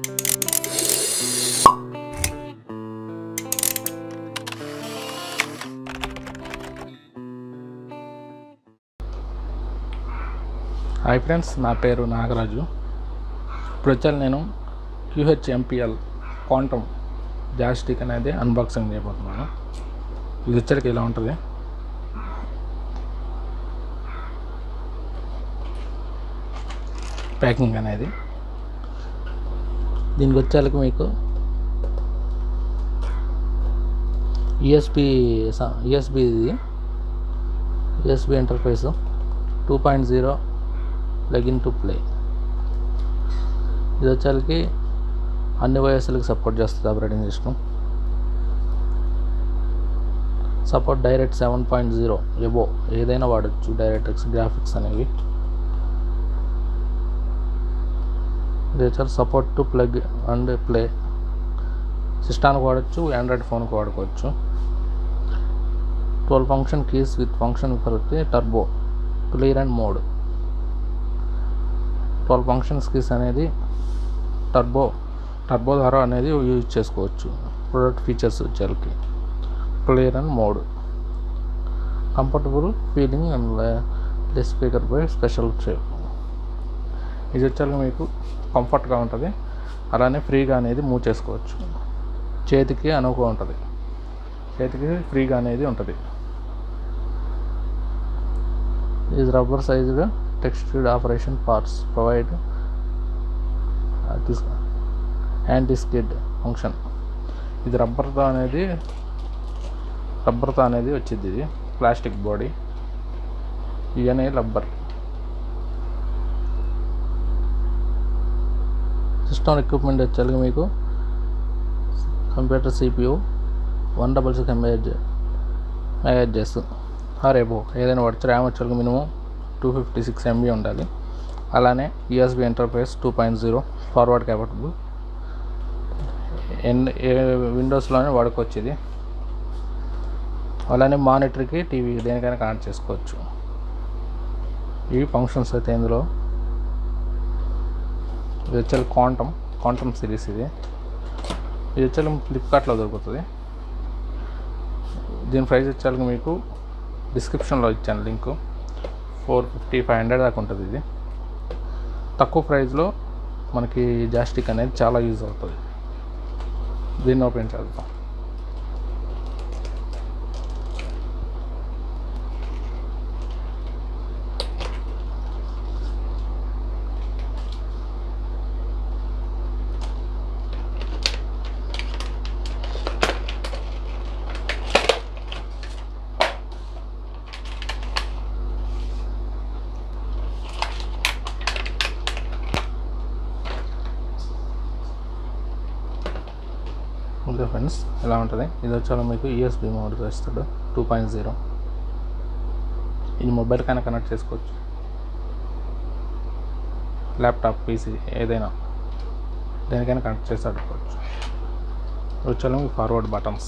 hi friends నా పేరు నాగరాజు ఇప్పుడు వచ్చాను నేను క్యూహెచ్ఎంపిఎల్ క్వాంటమ్ జాస్టిక్ అనేది అన్బాక్సింగ్ చేయబోతున్నాను ఇది వచ్చరికి ఇలా ఉంటుంది ప్యాకింగ్ అనేది దీనికి వచ్చేలకు మీకు యూఎస్బి యూఎస్బి ఇది USB interface two point zero plug in to play ఇది వచ్చేసరికి అన్ని వయస్సులకు సపోర్ట్ చేస్తుంది operating system support direct seven point zero above ఏదైనా వాడచ్చు డైరెక్ట్ గ్రాఫిక్స్ అనేవి ఇది వచ్చారు support to plug and play సిస్టానికి వాడచ్చు ఆండ్రాయిడ్ ఫోన్కి వాడుకోవచ్చు twelve function keys with function కలిపి turbo clear and mode twelve functions keys అనేది టర్బో టర్బో ద్వారా అనేది యూజ్ చేసుకోవచ్చు ప్రొడక్ట్ ఫీచర్స్ వచ్చేకి clear and mode comfortable feeling and less speaker by special shape ఇది వచ్చేకి మీకు కంఫర్ట్గా ఉంటుంది అలానే ఫ్రీగా అనేది మూవ్ చేసుకోవచ్చు చేతికి అనువుగా ఉంటుంది చేతికి ఫ్రీగా అనేది ఉంటుంది is rubber sized textured operation parts provide uh, this anti skid function ఇది రబ్బర్తో అనేది రబ్బర్తో అనేది వచ్చింది ఇది ప్లాస్టిక్ బాడీ ఇది అనేది రబ్బర్ సిస్టమ్ ఎక్విప్మెంట్ వచ్చేసరికి మీకు computer CPU one double six MAH megahertz రేపు ఏదైనా వాడచ్చు ర్యామ్ వచ్చేసరికి minimum two fifty six MB ఉండాలి అలానే USB interface two point zero forward capable N A విండోస్లోనే వాడుకోవచ్చు ఇది అలానే మానిటర్కి టీవీ దేనికైనా కనెక్ట్ చేసుకోవచ్చు ఇవి ఫంక్షన్స్ అయితే ఇందులో ఇది వచ్చేది క్వాంటమ్ క్వాంటమ్ సిరీస్ ఇది ఇది వచ్చేది ఫ్లిప్కార్ట్లో దొరుకుతుంది దీని ప్రైస్ వచ్చేసరికి మీకు డిస్క్రిప్షన్లో ఇచ్చాను link four fifty five hundred దాకా ఉంటుంది ఇది తక్కువ ప్రైస్లో మనకి జాస్టిక్ అనేది చాలా యూజ్ అవుతుంది దీన్ని ఓపెన్ చేద్దాం ఓకే ఫ్రెండ్స్ ఎలా ఉంటుంది ఇది వచ్చాలో మీకు యూఎస్బి మోడ్ ఇస్తాడు టూ పాయింట్ జీరో ఇది మొబైల్కైనా కనెక్ట్ చేసుకోవచ్చు ల్యాప్టాప్ పీసీ ఏదైనా దేనికైనా కనెక్ట్ చేసి ఆడుకోవచ్చు వచ్చాలో మీకు ఫార్వర్డ్ బటన్స్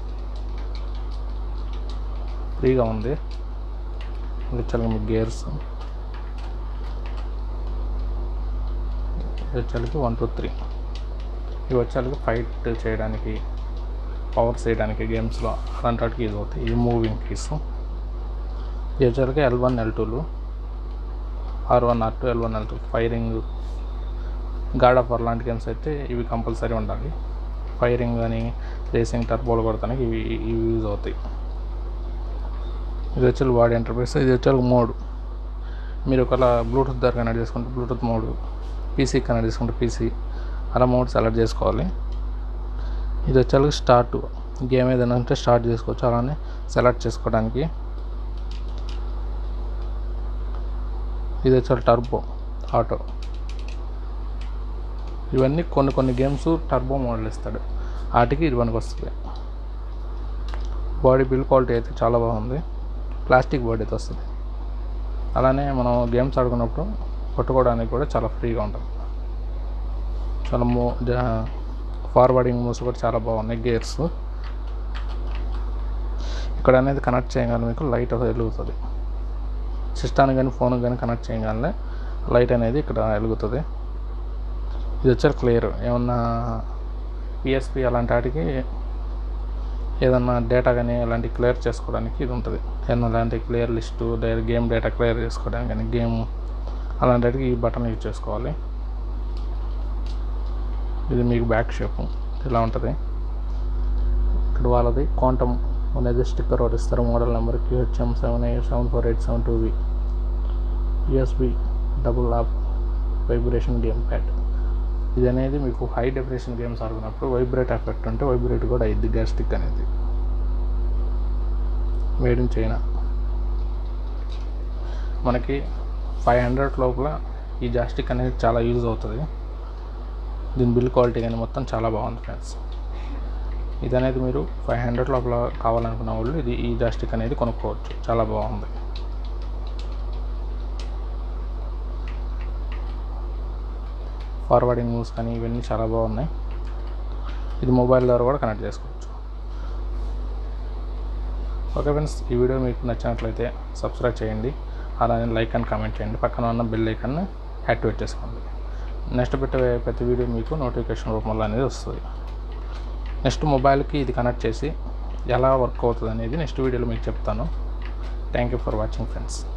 ఫ్రీగా ఉంది వచ్చాలో మీకు గేర్స్ వచ్చాలకి వన్ టూ త్రీ ఇవి వచ్చేసరికి ఫైట్ చేయడానికి పవర్ చేయడానికి గేమ్స్లో అలాంటి వాటికి యూజ్ అవుతాయి ఇవి మూవింగ్ కీస్ ఇవి వచ్చేసరికి ఎల్ వన్ ఎల్ టూలు R one R two L one L two firing God of లాంటి గేమ్స్ అయితే ఇవి కంపల్సరీ ఉండాలి ఫైరింగ్ కానీ రేసింగ్ టర్బోలు కొడతానికి ఇవి ఇవి యూజ్ అవుతాయి ఇది వచ్చి వాడి ఇంటర్ఫేస్ ఇది వచ్చి మోడ్ మీరు ఒకవేళ బ్లూటూత్ ద్వారా కనెక్ట్ చేసుకుంటే బ్లూటూత్ మోడ్ పీసీ కనెక్ట్ చేసుకుంటే పీసీ అలా మోడ్ సెలెక్ట్ చేసుకోవాలి ఇది వచ్చేసరికి స్టార్ట్ గేమ్ ఏదైనా ఉంటే స్టార్ట్ చేసుకోవచ్చు అలానే సెలెక్ట్ చేసుకోవడానికి ఇది వచ్చే టర్బో ఆటో ఇవన్నీ కొన్ని కొన్ని గేమ్స్ టర్బో మోడల్ ఇస్తాడు వాటికి ఇది పనికి వస్తుంది బాడీ బిల్డ్ క్వాలిటీ అయితే చాలా బాగుంది ప్లాస్టిక్ బాడీతో వస్తుంది అలానే మనం గేమ్స్ ఆడుకున్నప్పుడు కొట్టుకోవడానికి కూడా చాలా ఫ్రీగా ఉంటుంది చాలా మో ఫార్వర్డింగ్ మూవ్స్ కూడా చాలా బాగున్నాయి గేర్స్ ఇక్కడ అనేది కనెక్ట్ చేయగానే మీకు లైట్ వెలుగుతుంది సిస్టానికి కానీ ఫోన్కి కానీ కనెక్ట్ చేయగానే లైట్ అనేది ఇక్కడ వెలుగుతుంది ఇది వచ్చారు క్లియర్ ఏమన్నా పిఎస్పి అలాంటి వాటికి ఏదన్నా డేటా కానీ అలాంటి క్లియర్ చేసుకోవడానికి ఇది ఉంటుంది ఏదన్నా అలాంటి క్లియర్ లిస్టు లేదా గేమ్ డేటా క్లియర్ చేసుకోవడానికి కానీ గేమ్ అలాంటి వాటికి ఈ బటన్ యూజ్ చేసుకోవాలి ఇది మీకు బ్యాక్ షేప్ ఇలా ఉంటుంది ఇక్కడ వాళ్ళది క్వాంటమ్ అనేది స్టిక్కర్ ఒకటి ఇస్తారు model number QHM seven eight seven four eight seven two V USB double ఆప్ వైబ్రేషన్ గేమ్ ప్యాడ్ ఇది అనేది మీకు హై డెఫినేషన్ గేమ్స్ ఆడుకున్నప్పుడు వైబ్రేట్ ఎఫెక్ట్ ఉంటే వైబ్రేట్ కూడా అయ్యిద్ది గ్యాస్ స్టిక్ అనేది మేడ్ ఇన్ చైనా మనకి ఫైవ్ హండ్రెడ్ లోపల ఈ జాస్టిక్ అనేది చాలా యూజ్ అవుతుంది దీని బిల్ క్వాలిటీ కానీ మొత్తం చాలా బాగుంది ఫ్రెండ్స్ ఇది అనేది మీరు ఫైవ్ హండ్రెడ్ లోపల కావాలనుకున్న వాళ్ళు ఇది ఈ జాస్టిక్ అనేది కొనుక్కోవచ్చు చాలా బాగుంది ఫార్వర్డింగ్ మూవ్స్ కానీ ఇవన్నీ చాలా బాగున్నాయి ఇది మొబైల్ ద్వారా కూడా కనెక్ట్ చేసుకోవచ్చు ఓకే ఫ్రెండ్స్ ఈ వీడియో మీకు నచ్చినట్లయితే సబ్స్క్రైబ్ చేయండి అలానే లైక్ అండ్ కామెంట్ చేయండి పక్కన ఉన్న బెల్ ఐకాన్ని యాక్టివేట్ చేసుకోండి నెక్స్ట్ పెట్టే ప్రతి వీడియో మీకు నోటిఫికేషన్ రూపంలో అనేది వస్తుంది నెక్స్ట్ మొబైల్కి ఇది కనెక్ట్ చేసి ఎలా వర్క్ అవుతుంది అనేది నెక్స్ట్ వీడియోలో మీకు చెప్తాను thank you for watching friends